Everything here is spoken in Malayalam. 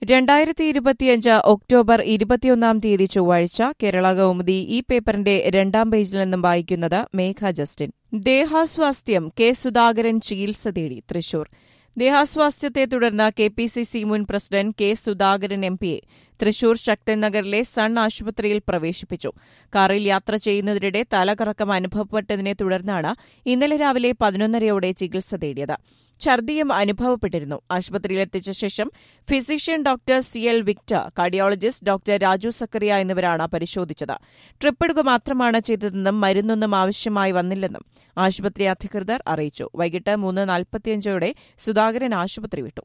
രണ്ടായിരത്തി ഇരുപത്തിയഞ്ച് ഒക്ടോബർ ഇരുപത്തിയൊന്നാം തീയതി ചൊവ്വാഴ്ച കേരള കൗമുദി ഈ പേപ്പറിന്റെ രണ്ടാം പേജിൽ നിന്നും വായിക്കുന്നത് മേഘ ജസ്റ്റിൻ ദേഹാസ്വാസ്ഥ്യം കെ സുധാകരൻ ചികിത്സ തേടി തൃശൂർ ദേഹാസ്വാസ്ഥ്യത്തെ തുടർന്ന് കെ പി സി സി മുൻ പ്രസിഡന്റ് കെ സുധാകരൻ എം പിയെ തൃശൂർ ശക്തൻ നഗറിലെ സൺ ആശുപത്രിയിൽ പ്രവേശിപ്പിച്ചു കാറിൽ യാത്ര ചെയ്യുന്നതിനിടെ തലകറക്കം അനുഭവപ്പെട്ടതിനെ തുടർന്നാണ് ഇന്നലെ രാവിലെ പതിനൊന്നരയോടെ ചികിത്സ തേടിയത് ഛർദിയും അനുഭവപ്പെട്ടിരുന്നു ആശുപത്രിയിലെത്തിച്ച ശേഷം physician doctor C L Victor cardiologist doctor Raju Zachariah എന്നിവരാണ് പരിശോധിച്ചത് ട്രിപ്പിടുക മാത്രമാണ് ചെയ്തതെന്നും മരുന്നൊന്നും ആവശ്യമായി വന്നില്ലെന്നും ആശുപത്രി അധികൃതർ അറിയിച്ചു വൈകിട്ട് മൂന്ന് നാൽപ്പത്തിയഞ്ചോടെ സുധാകരൻ ആശുപത്രി വിട്ടു